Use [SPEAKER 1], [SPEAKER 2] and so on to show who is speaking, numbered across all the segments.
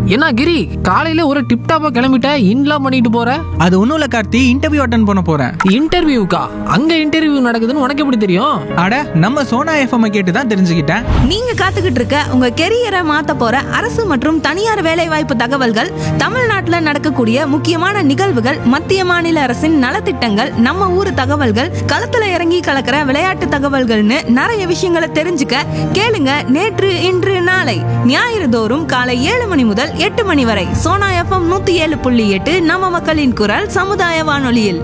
[SPEAKER 1] என்ன கிரி காலையில ஒரு டிப் டாப்பா கிளம்பிட்ட இன்லாம் பண்ணிட்டு போற
[SPEAKER 2] அது ஒன்றும் இல்லை கார்த்தி இன்டர்வியூ அட்டன் பண்ண போகிறேன்
[SPEAKER 1] இன்டர்வியூக்கா அங்க இன்டர்வியூ நடக்குதுன்னு உனக்கு எப்படி தெரியும்
[SPEAKER 2] அட நம்ம சோனா எஃப்எம் கேட்டு தான் தெரிஞ்சுக்கிட்டேன்
[SPEAKER 3] நீங்க காத்துக்கிட்டு இருக்க உங்க கெரியரை மாத்த போற அரசு மற்றும் தனியார் வேலைவாய்ப்பு தகவல்கள் தமிழ்நாட்டுல நடக்கக்கூடிய முக்கியமான நிகழ்வுகள் மத்திய மாநில அரசின் நலத்திட்டங்கள் நம்ம ஊர் தகவல்கள் களத்துல இறங்கி கலக்கிற விளையாட்டு தகவல்கள்னு நிறைய விஷயங்களை தெரிஞ்சுக்க கேளுங்க நேற்று இன்று நாளை ஞாயிறு தோறும் காலை ஏழு மணி முதல் எட்டு மணி வரை சோனா எஃப்எம் நூத்தி ஏழு புள்ளி எட்டு நம்ம மக்களின் குரல் சமுதாய வானொலியில்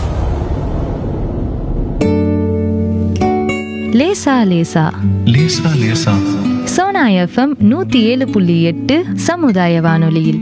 [SPEAKER 4] லேசா லேசா
[SPEAKER 5] லேசா லேசா
[SPEAKER 4] சோனா எஃப்எம் நூத்தி ஏழு புள்ளி எட்டு சமுதாய வானொலியில்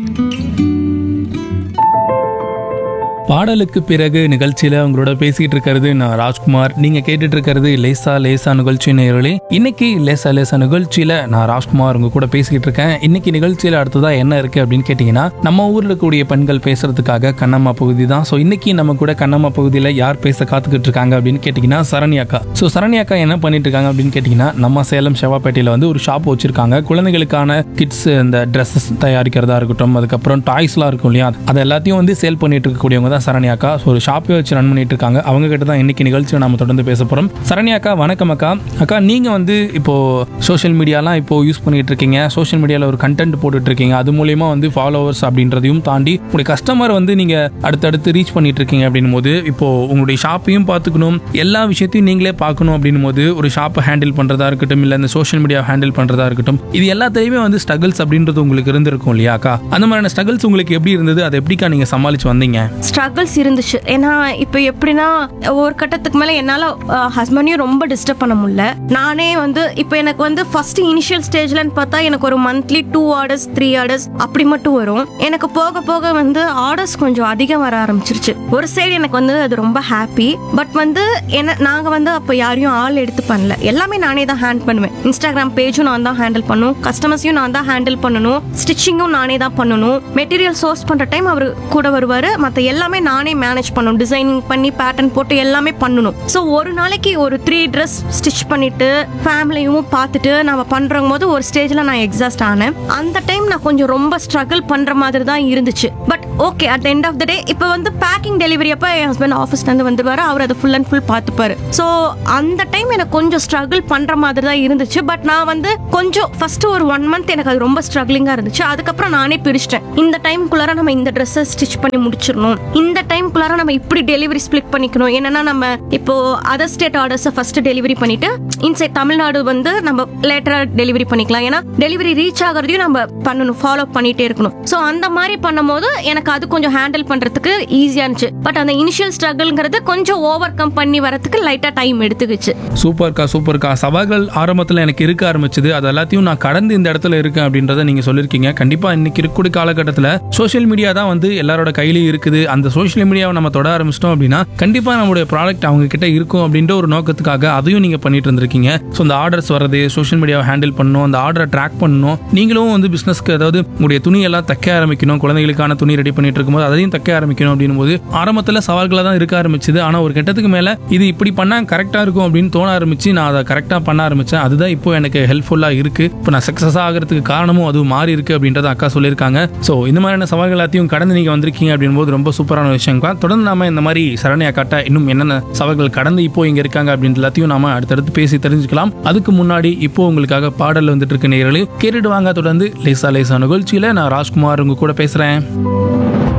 [SPEAKER 6] பாடலுக்கு பிறகு நிகழ்ச்சியில உங்களோட பேசிட்டு இருக்கிறது நான் ராஜ்குமார் நீங்க கேட்டுட்டு இருக்கிறது லேசா லேசா நிகழ்ச்சி நேரலே இன்னைக்கு லேசா லேசா நிகழ்ச்சியில நான் ராஜ்குமார் உங்க கூட பேசிக்கிட்டு இருக்கேன் இன்னைக்கு நிகழ்ச்சியில அடுத்ததா என்ன இருக்கு அப்படின்னு கேட்டீங்கன்னா நம்ம ஊர்ல இருக்கக்கூடிய பெண்கள் பேசுறதுக்காக கண்ணம்மா பகுதி தான் ஸோ இன்னைக்கு நம்ம கூட கண்ணம்மா பகுதியில யார் பேச காத்துக்கிட்டு இருக்காங்க அப்படின்னு கேட்டீங்கன்னா சரண்யாக்கா ஸோ சரண்யாக்கா என்ன பண்ணிட்டு இருக்காங்க அப்படின்னு கேட்டீங்கன்னா நம்ம சேலம் செவ்வாப்பேட்டையில வந்து ஒரு ஷாப் வச்சிருக்காங்க குழந்தைகளுக்கான கிட்ஸ் இந்த ட்ரெஸ்ஸஸ் தயாரிக்கிறதா இருக்கட்டும் அதுக்கப்புறம் டாய்ஸ்லாம் இருக்கும் இல்லையா அது எல்லாத்தையும் வந்து சேல் பண்ணிட்டு இருக்கக்கூடியவங்க தான் சரண்யாக்கா ஸோ ஒரு ஷாப்பே வச்சு ரன் பண்ணிட்டு இருக்காங்க அவங்க கிட்ட தான் இன்னைக்கு நிகழ்ச்சியை நம்ம தொடர்ந்து பேச போறோம் சரண்யாக்கா வணக்கம் அக்கா அக்கா நீங்க வந்து இப்போ சோஷியல் மீடியாலாம் இப்போ யூஸ் பண்ணிட்டு இருக்கீங்க சோஷியல் மீடியாவில் ஒரு கண்டென்ட் போட்டுட்டு இருக்கீங்க அது மூலியமா வந்து ஃபாலோவர்ஸ் அப்படின்றதையும் தாண்டி உங்களுடைய கஸ்டமர் வந்து நீங்க அடுத்தடுத்து ரீச் பண்ணிட்டு இருக்கீங்க அப்படின்னும் போது இப்போ உங்களுடைய ஷாப்பையும் பார்த்துக்கணும் எல்லா விஷயத்தையும் நீங்களே பார்க்கணும் அப்படின்னும் போது ஒரு ஷாப்பை ஹேண்டில் பண்றதா இருக்கட்டும் இல்லை இந்த சோஷியல் மீடியா ஹேண்டில் பண்றதா இருக்கட்டும் இது எல்லாத்துலயுமே வந்து ஸ்ட்ரகிள்ஸ் அப்படின்றது உங்களுக்கு இருந்திருக்கும் இல்லையா அக்கா அந்த மாதிரியான ஸ்ட்ரகிள்ஸ் உங்களுக்கு எப்படி இருந்தது அதை எப்படிக்கா நீங்க சமாளிச்சு வந்தீங்க
[SPEAKER 7] ஸ்ட்ரகிள்ஸ் இருந்துச்சு ஏன்னா இப்போ எப்படின்னா ஒரு கட்டத்துக்கு மேலே என்னால் ஹஸ்பண்டையும் ரொம்ப டிஸ்டர்ப் பண்ண முடியல நானே வந்து இப்போ எனக்கு வந்து ஃபர்ஸ்ட் இனிஷியல் ஸ்டேஜ்லன்னு பார்த்தா எனக்கு ஒரு monthly two orders three orders அப்படி மட்டும் வரும் எனக்கு போக போக வந்து ஆர்டர்ஸ் கொஞ்சம் அதிகம் வர ஆரம்பிச்சிருச்சு ஒரு சைடு எனக்கு வந்து அது ரொம்ப ஹாப்பி பட் வந்து என்ன நாங்கள் வந்து அப்போ யாரையும் ஆள் எடுத்து பண்ணல எல்லாமே நானே தான் ஹேண்ட் பண்ணுவேன் இன்ஸ்டாகிராம் பேஜும் நான் தான் ஹேண்டில் பண்ணும் கஸ்டமர்ஸையும் நான் தான் ஹேண்டில் பண்ணணும் ஸ்டிச்சிங்கும் நானே தான் பண்ணணும் மெட்டீரியல் சோர்ஸ் பண்ணுற டைம் அவர் கூட வருவார் மற்ற எல்லாமே நானே மேனேஜ் பண்ணணும் டிசைனிங் பண்ணி பேட்டர்ன் போட்டு எல்லாமே பண்ணணும் ஸோ ஒரு நாளைக்கு ஒரு த்ரீ ட்ரெஸ் ஸ்டிச் பண்ணிட்டு ஃபேமிலியும் பார்த்துட்டு நம்ம பண்ணுறோம் போது ஒரு ஸ்டேஜில் நான் எக்ஸாஸ்ட் ஆனேன் அந்த டைம் நான் கொஞ்சம் ரொம்ப ஸ்ட்ரகிள் பண்ணுற மாதிரி தான் இருந்துச்சு but okay at end of the day இப்போ வந்து பேக்கிங் டெலிவரி அப்போ என் ஹஸ்பண்ட் ஆஃபீஸ்லேருந்து வந்துருவாரு அவர் அதை ஃபுல் அண்ட் ஃபுல் பார்த்துப்பாரு ஸோ அந்த டைம் எனக்கு கொஞ்சம் ஸ்ட்ரகிள் பண்ணுற மாதிரி தான் இருந்துச்சு பட் நான் வந்து கொஞ்சம் ஃபர்ஸ்ட் ஒரு ஒன் மந்த் எனக்கு அது ரொம்ப ஸ்ட்ரகிளிங்காக இருந்துச்சு அதுக்கப்புறம் நானே பிரிச்சிட்டேன் இந்த டைம்குள்ளார நம்ம இந்த ட்ரெஸ்ஸை ஸ்டிச் பண்ணி முடிச்சிடணும் இந்த டைம்குள்ளார நம்ம இப்படி டெலிவரி ஸ்ப்ளிட் பண்ணிக்கணும் என்னன்னா நம்ம இப்போ அதர் ஸ்டேட் ஆர்டர்ஸை ஃபர்ஸ்ட் டெலிவரி பண்ணிட்டு இன்சைட் தமிழ்நாடு வந்து நம்ம லேட்டரா டெலிவரி பண்ணிக்கலாம் ஏன்னா டெலிவரி ரீச் ஆகிறதையும் நம்ம பண்ணணும் ஃபாலோ பண்ணிட்டே இருக்கணும் ஸோ அந்த மாதிரி பண்ணும்போது எனக்கு அது கொஞ்சம் ஹேண்டில் பண்றதுக்கு ஈஸியா இருந்துச்சு பட் அந்த இனிஷியல் ஸ்ட்ரகிள்ங்கிறது கொஞ்சம் ஓவர் கம் பண்ணி வரதுக்கு லைட்டா டைம் எடுத்துக்கிச்சு
[SPEAKER 6] சூப்பர்க்கா சூப்பர்க்கா சவால்கள் ஆரம்பத்தில் எனக்கு இருக்க ஆரம்பிச்சது அது எல்லாத்தையும் நான் கடந்து இந்த இடத்துல இருக்கேன் அப்படின்றத நீங்க சொல்லியிருக்கீங்க கண்டிப்பா இன்னைக்கு இருக்கக்கூடிய காலகட்டத்தில் சோஷியல் மீடியா தான் வந்து எல்லாரோட கையிலயும் இருக்குது அந்த சோஷியல் மீடியாவை நம்ம தொட ஆரம்பிச்சிட்டோம் அப்படின்னா கண்டிப்பா நம்மளுடைய ப்ராடக்ட் அவங்க கிட்ட இருக்கும் அப்படின்ற ஒரு நோக்கத்துக்காக அதையும் நீங்க பண்ணிட்டு இருந்திருக்கீங்க ஸோ இந்த ஆர்டர்ஸ் வரது சோஷியல் மீடியாவை ஹேண்டில் பண்ணணும் அந்த ஆர்டரை ட்ராக் பண்ணணும் நீங்களும் வந்து பிசினஸ்க்கு அதாவது உங்களுடைய துணியெல்லாம் தைக்க ஆரம்பிக்கணும் குழந்தைகளுக்கான துணி ரெடி பண்ணிட்டு இருக்கும்போது அதையும் தைக்க ஆரம்பிக்கணும் அப்படின்னும் போது ஆரம்பத்தில் சவால்களாக தான் இருக்க ஆரம்பிச்சது ஆனால் ஒரு கட்டத்துக்கு மேலே இது இப்படி பண்ணால் கரெக்டாக இருக்கும் அப்படின்னு தோண ஆரம்பிச்சு நான் அதை கரெக்டாக பண்ண ஆரம்பிச்சேன் அதுதான் இப்போ எனக்கு ஹெல்ப்ஃபுல்லாக இருக்கு இப்போ நான் சக்ஸஸ் ஆகிறதுக்கு காரணமும் அது மாறி இருக்கு அப்படின்றத அக்கா சொல்லியிருக்காங்க ஸோ இந்த மாதிரியான சவால்கள் எல்லாத்தையும் கடந்து நீங்கள் வந்திருக்கீங்க அப்படின் போது ரொம்ப சூப்பரான விஷயம்க்கா தொடர்ந்து நாம இந்த மாதிரி சரண்யா அக்காட்ட இன்னும் என்னென்ன சவால்கள் கடந்து இப்போ இங்கே இருக்காங்க அப்படின்ற எல்லாத்தையும் நாம அடுத்தடுத்து பேசி தெரிஞ்சுக்கலாம் அதுக்கு முன்னாடி இப்போ உங்களுக்காக பாடல் வந்துட்டு இருக்க நேரலே கேட்டுட்டு வாங்க தொடர்ந்து லேசா லேசா நிகழ்ச்சியில் நான் ராஜ்குமார் உங்க கூட பேசுகிறேன்